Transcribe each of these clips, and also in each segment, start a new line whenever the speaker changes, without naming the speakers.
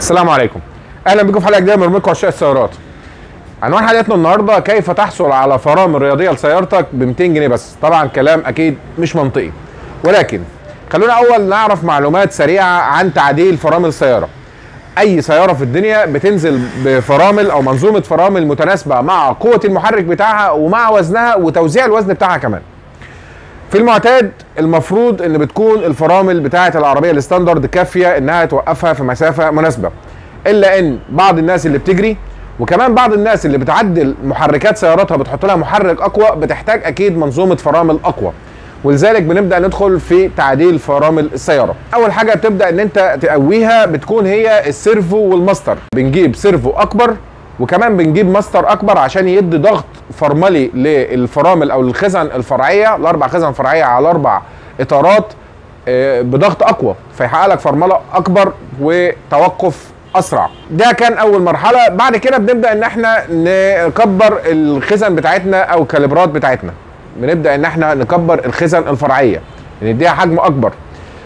السلام عليكم اهلا بكم في حلقه جديده من برنامجكم عشاق السيارات عنوان حلقتنا النهارده كيف تحصل على فرامل رياضيه لسيارتك ب 200 جنيه بس طبعا كلام اكيد مش منطقي ولكن خلونا اول نعرف معلومات سريعه عن تعديل فرامل السياره اي سياره في الدنيا بتنزل بفرامل او منظومه فرامل متناسبه مع قوه المحرك بتاعها ومع وزنها وتوزيع الوزن بتاعها كمان في المعتاد المفروض ان بتكون الفرامل بتاعه العربيه الستاندرد كافيه انها توقفها في مسافه مناسبه الا ان بعض الناس اللي بتجري وكمان بعض الناس اللي بتعدل محركات سياراتها بتحط لها محرك اقوى بتحتاج اكيد منظومه فرامل اقوى ولذلك بنبدا ندخل في تعديل فرامل السياره اول حاجه بتبدا ان انت تقويها بتكون هي السيرفو والماستر بنجيب سيرفو اكبر وكمان بنجيب ماستر اكبر عشان يدي ضغط فرملي للفرامل او الخزن الفرعيه الاربع خزن فرعيه على اربع اطارات آه، بضغط اقوى فيحقق لك فرمله اكبر وتوقف اسرع ده كان اول مرحله بعد كده بنبدا ان احنا نكبر الخزن بتاعتنا او الكاليبرات بتاعتنا بنبدا ان احنا نكبر الخزن الفرعيه نديها حجم اكبر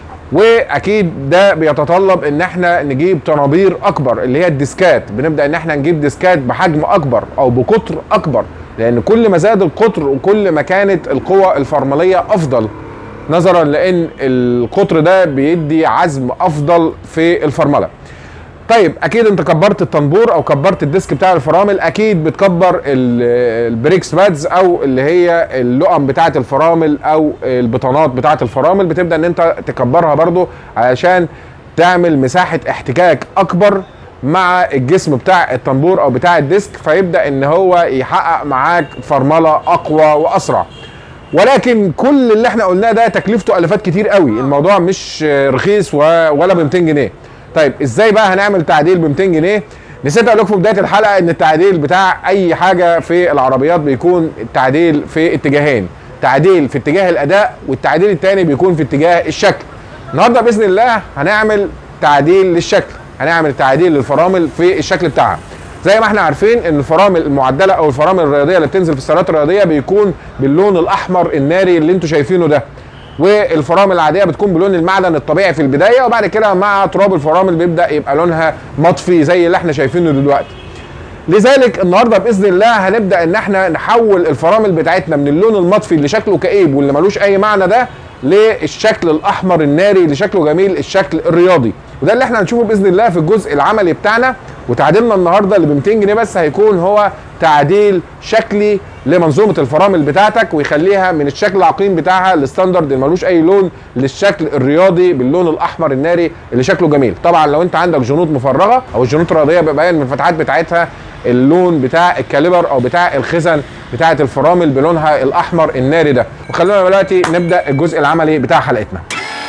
واكيد ده بيتطلب ان احنا نجيب طنابير اكبر اللي هي الديسكات بنبدا ان احنا نجيب ديسكات بحجم اكبر او بقطر اكبر لان كل ما زاد القطر وكل ما كانت القوه الفرمليه افضل نظرا لان القطر ده بيدي عزم افضل في الفرمله طيب اكيد انت كبرت الطنبور او كبرت الديسك بتاع الفرامل اكيد بتكبر ال- البريكس بادز او اللي هي اللقم بتاعه الفرامل او البطانات بتاعه الفرامل بتبدا ان انت تكبرها برضو علشان تعمل مساحه احتكاك اكبر مع الجسم بتاع الطنبور او بتاع الديسك فيبدا ان هو يحقق معاك فرمله اقوى واسرع ولكن كل اللي احنا قلناه ده تكلفته الافات كتير قوي الموضوع مش رخيص و- ولا ب 200 جنيه طيب ازاي بقى هنعمل تعديل ب 200 جنيه نسيت اقول لكم في بدايه الحلقه ان التعديل بتاع اي حاجه في العربيات بيكون التعديل في اتجاهين تعديل في اتجاه الاداء والتعديل الثاني بيكون في اتجاه الشكل النهارده باذن الله هنعمل تعديل للشكل هنعمل تعديل للفرامل في الشكل بتاعها زي ما احنا عارفين ان الفرامل المعدله او الفرامل الرياضيه اللي بتنزل في السيارات الرياضيه بيكون باللون الاحمر الناري اللي انتم شايفينه ده والفرامل العاديه بتكون بلون المعدن الطبيعي في البدايه وبعد كده مع تراب الفرامل بيبدا يبقى لونها مطفي زي اللي احنا شايفينه دلوقتي لذلك النهارده باذن الله هنبدا ان احنا نحول الفرامل بتاعتنا من اللون المطفي اللي شكله كئيب واللي ملوش اي معنى ده للشكل الاحمر الناري اللي شكله جميل الشكل الرياضي وده اللي احنا هنشوفه باذن الله في الجزء العملي بتاعنا وتعديلنا النهارده اللي ب 200 جنيه بس هيكون هو تعديل شكلي لمنظومه الفرامل بتاعتك ويخليها من الشكل العقيم بتاعها الستاندرد اللي ملوش اي لون للشكل الرياضي باللون الاحمر الناري اللي شكله جميل طبعا لو انت عندك جنوط مفرغه او الجنوط الرياضيه بيبقى باين من الفتحات بتاعتها اللون بتاع الكاليبر او بتاع الخزن بتاعه الفرامل بلونها الاحمر الناري ده وخلونا دلوقتي نبدا الجزء العملي بتاع حلقتنا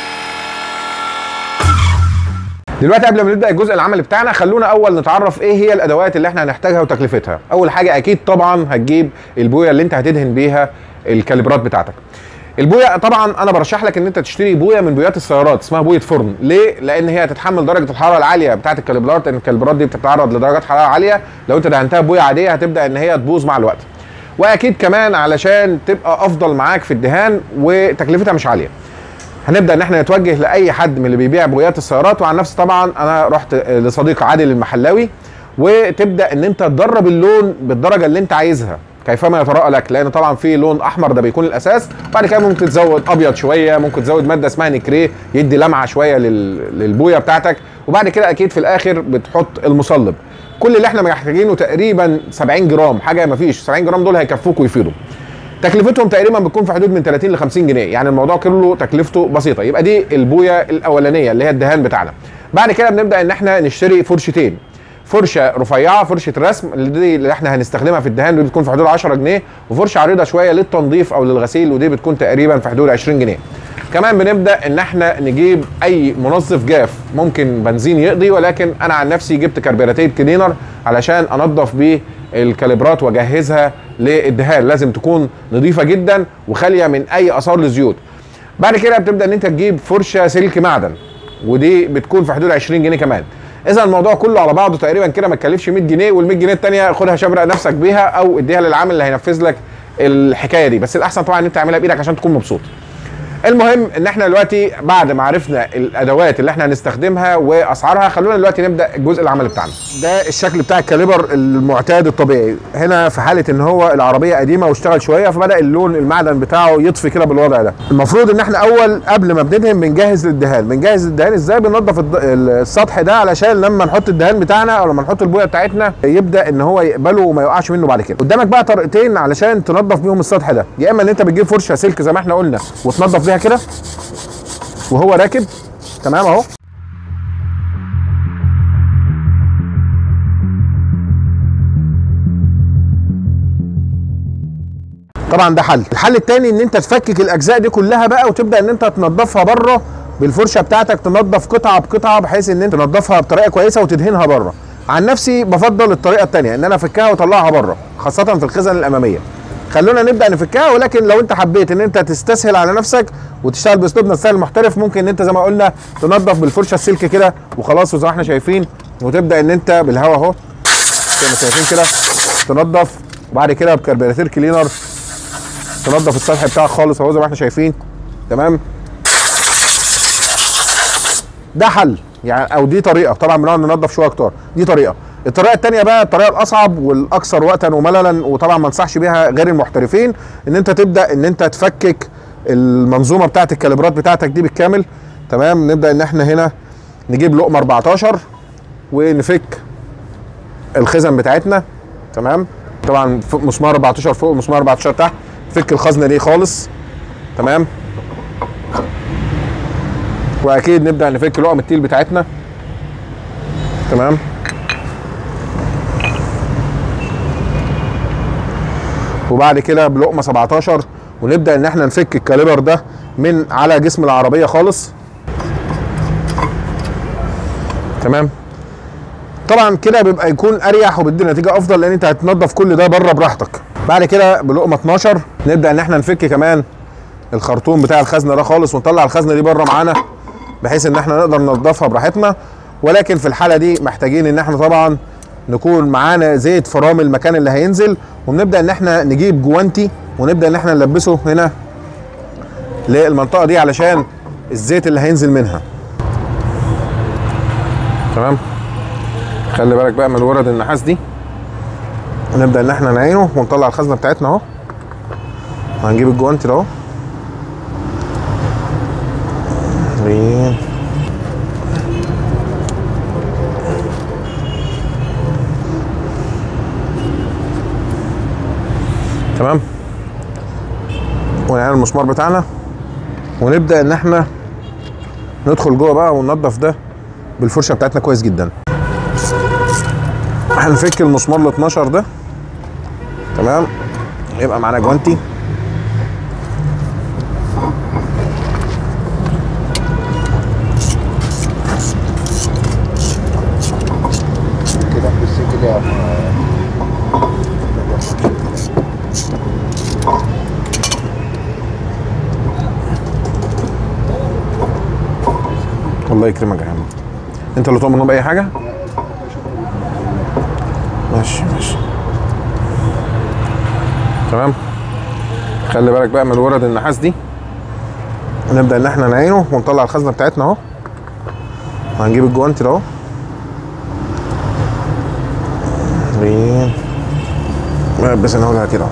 دلوقتي قبل ما نبدا الجزء العملي بتاعنا خلونا اول نتعرف ايه هي الادوات اللي احنا هنحتاجها وتكلفتها اول حاجه اكيد طبعا هتجيب البويه اللي انت هتدهن بيها الكاليبرات بتاعتك البويه طبعا انا برشح لك ان انت تشتري بويه من بويات السيارات اسمها بويه فرن ليه لان هي هتتحمل درجه الحراره العاليه بتاعه الكاليبرات لان الكاليبرات دي بتتعرض لدرجات حراره عاليه لو انت دهنتها بويه عاديه هتبدا ان هي تبوظ مع الوقت واكيد كمان علشان تبقى افضل معاك في الدهان وتكلفتها مش عاليه هنبدا ان احنا نتوجه لاي حد من اللي بيبيع بويات السيارات وعن نفسي طبعا انا رحت لصديق عادل المحلاوي وتبدا ان انت تدرب اللون بالدرجه اللي انت عايزها كيفما يتراءى لك لان طبعا في لون احمر ده بيكون الاساس بعد كده ممكن تزود ابيض شويه ممكن تزود ماده اسمها نكريه يدي لمعه شويه لل... للبويه بتاعتك وبعد كده اكيد في الاخر بتحط المصلب كل اللي احنا محتاجينه تقريبا 70 جرام حاجه ما فيش 70 جرام دول هيكفوك ويفيدوا تكلفتهم تقريبا بتكون في حدود من 30 ل 50 جنيه يعني الموضوع كله تكلفته بسيطه يبقى دي البويه الاولانيه اللي هي الدهان بتاعنا بعد كده بنبدا ان احنا نشتري فرشتين فرشه رفيعه فرشه رسم اللي دي اللي احنا هنستخدمها في الدهان ودي بتكون في حدود 10 جنيه وفرشه عريضه شويه للتنظيف او للغسيل ودي بتكون تقريبا في حدود 20 جنيه كمان بنبدا ان احنا نجيب اي منظف جاف ممكن بنزين يقضي ولكن انا عن نفسي جبت كربيراتيد كلينر علشان انضف بيه الكاليبرات واجهزها للدهان لازم تكون نظيفه جدا وخاليه من اي اثار للزيوت بعد كده بتبدا ان انت تجيب فرشه سلك معدن ودي بتكون في حدود 20 جنيه كمان اذا الموضوع كله على بعضه تقريبا كده ما تكلفش 100 جنيه وال 100 جنيه الثانيه خدها شبرق نفسك بيها او اديها للعامل اللي هينفذ لك الحكايه دي بس الاحسن طبعا ان انت تعملها بايدك عشان تكون مبسوط المهم ان احنا دلوقتي بعد ما عرفنا الادوات اللي احنا هنستخدمها واسعارها خلونا دلوقتي نبدا الجزء العملي بتاعنا ده الشكل بتاع الكاليبر المعتاد الطبيعي هنا في حاله ان هو العربيه قديمه واشتغل شويه فبدا اللون المعدن بتاعه يطفي كده بالوضع ده المفروض ان احنا اول قبل ما بندهن بنجهز للدهان بنجهز الدهان ازاي بننظف الد- السطح ده علشان لما نحط الدهان بتاعنا او لما نحط البويه بتاعتنا يبدا ان هو يقبله وما يقعش منه بعد كده قدامك بقى طريقتين علشان تنظف بيهم السطح ده يا اما ان انت بتجيب فرشه سلك زي ما احنا قلنا وتنظف بيها كده وهو راكب تمام اهو طبعا ده حل الحل التاني ان انت تفكك الاجزاء دي كلها بقى وتبدا ان انت تنضفها بره بالفرشه بتاعتك تنضف قطعه بقطعه بحيث ان انت تنضفها بطريقه كويسه وتدهنها بره عن نفسي بفضل الطريقه التانيه ان انا افكها واطلعها بره خاصه في الخزن الاماميه خلونا نبدا نفكها ولكن لو انت حبيت ان انت تستسهل على نفسك وتشتغل باسلوبنا السهل المحترف ممكن ان انت زي ما قلنا تنظف بالفرشه السلك كده وخلاص وزي ما احنا شايفين وتبدا ان انت بالهواء اهو زي ما شايفين كده تنظف وبعد كده بكربيراتير كلينر تنظف السطح بتاعك خالص اهو زي ما احنا شايفين تمام ده حل يعني او دي طريقه طبعا بنقعد ننظف شويه اكتر دي طريقه الطريقه الثانيه بقى الطريقه الاصعب والاكثر وقتا ومللا وطبعا ما انصحش بيها غير المحترفين ان انت تبدا ان انت تفكك المنظومه بتاعه الكاليبرات بتاعتك دي بالكامل تمام نبدا ان احنا هنا نجيب لقمه 14 ونفك الخزن بتاعتنا تمام طبعا فوق مسمار 14 فوق مسمار 14 تحت فك الخزنه دي خالص تمام واكيد نبدا نفك لقم التيل بتاعتنا تمام وبعد كده بلقمه 17 ونبدا ان احنا نفك الكاليبر ده من على جسم العربيه خالص تمام طبعا كده بيبقى يكون اريح وبيدي نتيجه افضل لان انت هتنظف كل ده بره براحتك بعد كده بلقمه 12 نبدا ان احنا نفك كمان الخرطوم بتاع الخزنه ده خالص ونطلع الخزنه دي بره معانا بحيث ان احنا نقدر ننضفها براحتنا ولكن في الحاله دي محتاجين ان احنا طبعا نكون معانا زيت فرامل المكان اللي هينزل ونبدا ان احنا نجيب جوانتي ونبدا ان احنا نلبسه هنا للمنطقه دي علشان الزيت اللي هينزل منها تمام خلي بالك بقى من الورد النحاس دي نبدا ان احنا نعينه ونطلع الخزنه بتاعتنا اهو هنجيب الجوانتي ده اهو عشرين تمام ونعمل المسمار بتاعنا ونبدا ان احنا ندخل جوه بقى وننضف ده بالفرشه بتاعتنا كويس جدا هنفك المسمار ال 12 ده تمام يبقى معانا جوانتي
كده بس كده
الله يكرمك يا عم انت اللي تؤمن باي حاجه ماشي ماشي تمام خلي بالك بقى من الورد النحاس دي نبدا ان احنا نعينه ونطلع الخزنه بتاعتنا اهو هنجيب الجوانتي ده اهو عشرين بس انا هقولها كده اهو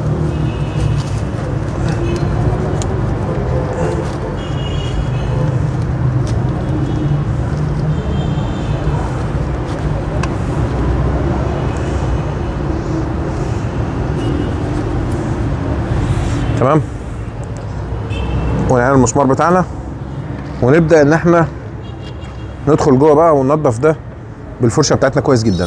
تمام ونعمل المسمار بتاعنا ونبدا ان احنا ندخل جوه بقى وننضف ده بالفرشه بتاعتنا كويس جدا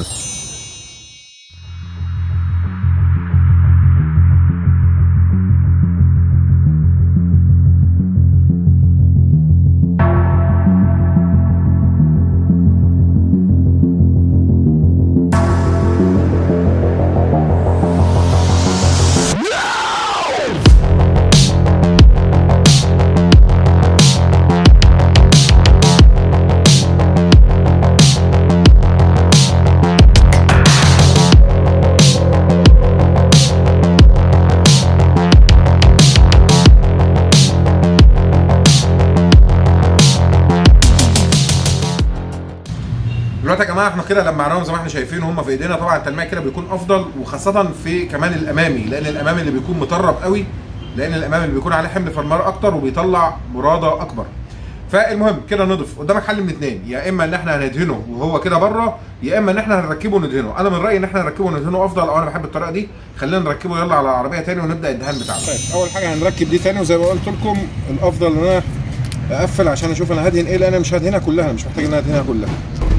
جماعه احنا كده لمعناهم زي ما احنا شايفين هم في ايدينا طبعا التلميع كده بيكون افضل وخاصه في كمان الامامي لان الامامي اللي بيكون مطرب قوي لان الامامي اللي بيكون عليه حمل فرمار اكتر وبيطلع براده اكبر فالمهم كده نضف قدامك حل من اتنين يا اما ان احنا هندهنه وهو كده بره يا اما ان احنا هنركبه وندهنه انا من رايي ان احنا نركبه وندهنه افضل او انا بحب الطريقه دي خلينا نركبه يلا على العربيه تاني ونبدا الدهان بتاعنا
طيب اول حاجه هنركب دي تاني وزي ما قلت لكم الافضل ان انا اقفل عشان اشوف انا هدهن ايه لان انا مش هدهنها كلها انا مش محتاج ان انا ادهنها كلها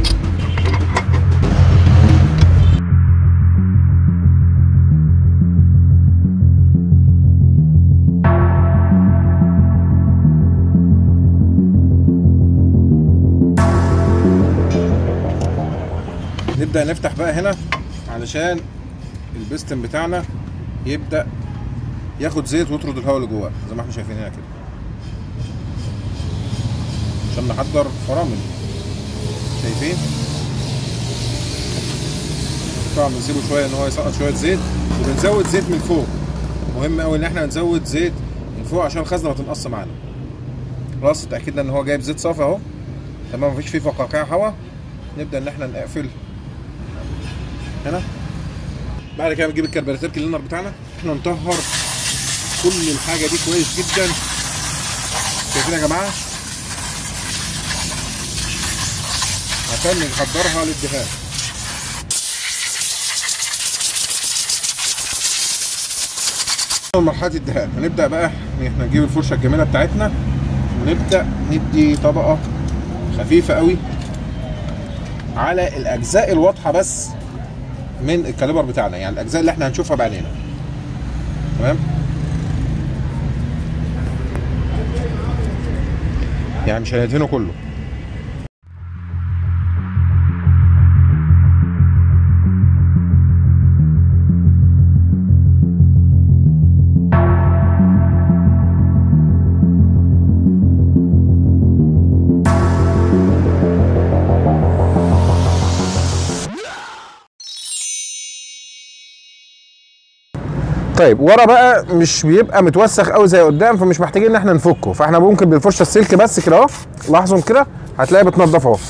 نبدا نفتح بقى هنا علشان البستم بتاعنا يبدا ياخد زيت ويطرد الهواء اللي جواه زي ما احنا شايفين هنا كده عشان نحضر فرامل شايفين طبعا بنسيبه شويه ان هو يسقط شويه زيت وبنزود زيت من فوق مهم قوي ان احنا نزود زيت من فوق عشان الخزنه ما تنقص معانا خلاص اتاكدنا ان هو جايب زيت صافي اهو تمام مفيش فيه فقاقيع هواء نبدا ان احنا نقفل هنا بعد كده بنجيب الكربوراتير كلينر بتاعنا احنا نطهر كل الحاجه دي كويس جدا شايفين يا جماعه عشان نحضرها للدهان مرحله الدهان هنبدا بقى ان احنا نجيب الفرشه الجميله بتاعتنا ونبدا ندي طبقه خفيفه قوي على الاجزاء الواضحه بس من الكاليبر بتاعنا يعني الاجزاء اللي احنا هنشوفها بعينينا تمام يعني مش هندهنه كله
طيب ورا بقى مش بيبقى متوسخ قوي زي قدام فمش محتاجين ان احنا نفكه فاحنا ممكن بالفرشه السلك بس كده اهو لاحظوا كده هتلاقي بتنضف اهو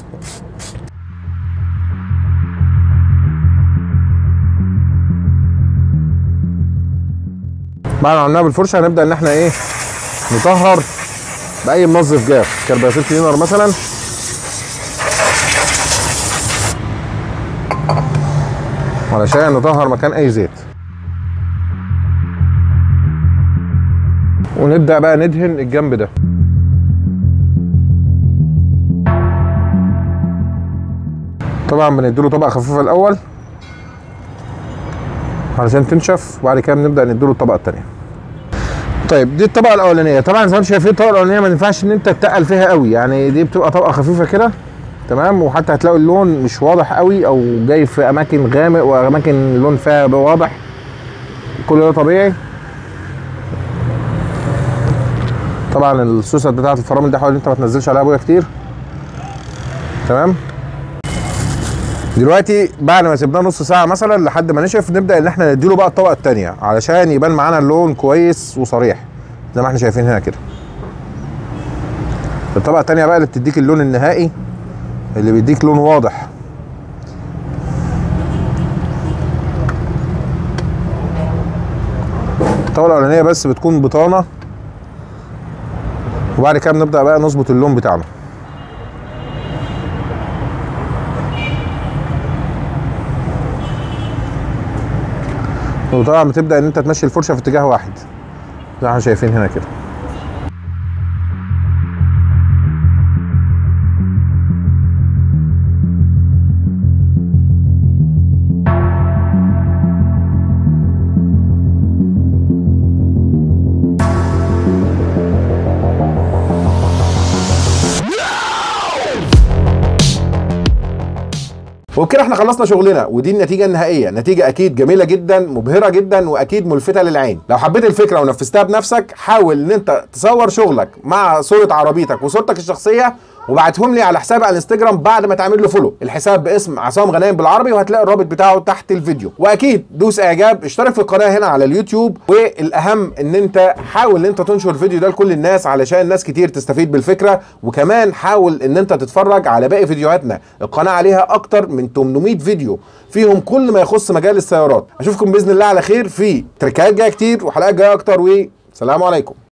بعد ما عملناها بالفرشه هنبدا ان احنا ايه نطهر باي منظف جاف كرباسيل كلينر مثلا علشان نطهر مكان اي زيت ونبدا بقى ندهن الجنب ده طبعا بنديله طبقه خفيفه الاول علشان تنشف وبعد كده بنبدا نديله الطبقه الثانيه طيب دي الطبقه الاولانيه طبعا زي ما انتم شايفين الطبقه الاولانيه ما ينفعش ان انت تتقل فيها قوي يعني دي بتبقى طبقه خفيفه كده تمام وحتى هتلاقوا اللون مش واضح قوي او جاي في اماكن غامق واماكن اللون فيها واضح كل ده طبيعي طبعا السوست بتاعت الفرامل دي حاول انت ما تنزلش عليها ابويا كتير تمام دلوقتي بعد ما سيبناه نص ساعه مثلا لحد ما نشف نبدا ان احنا نديله بقى الطبقه الثانيه علشان يبان معانا اللون كويس وصريح زي ما احنا شايفين هنا كده الطبقه الثانيه بقى اللي بتديك اللون النهائي اللي بيديك لون واضح الطبقه الاولانيه بس بتكون بطانه وبعد كده بنبدا بقى نظبط اللون بتاعنا وطبعا بتبدا ان انت تمشي الفرشه في اتجاه واحد زي ما احنا شايفين هنا كده وبكده احنا خلصنا شغلنا ودي النتيجه النهائيه نتيجه اكيد جميله جدا مبهره جدا واكيد ملفته للعين لو حبيت الفكره ونفذتها بنفسك حاول ان انت تصور شغلك مع صوره عربيتك وصورتك الشخصيه وبعتهم لي على حسابي على الانستجرام بعد ما تعمل له فولو الحساب باسم عصام غنايم بالعربي وهتلاقي الرابط بتاعه تحت الفيديو واكيد دوس اعجاب اشترك في القناه هنا على اليوتيوب والاهم ان انت حاول ان انت تنشر الفيديو ده لكل الناس علشان ناس كتير تستفيد بالفكره وكمان حاول ان انت تتفرج على باقي فيديوهاتنا القناه عليها اكتر من 800 فيديو فيهم كل ما يخص مجال السيارات اشوفكم باذن الله على خير في تركات جايه كتير وحلقات جايه اكتر وسلام عليكم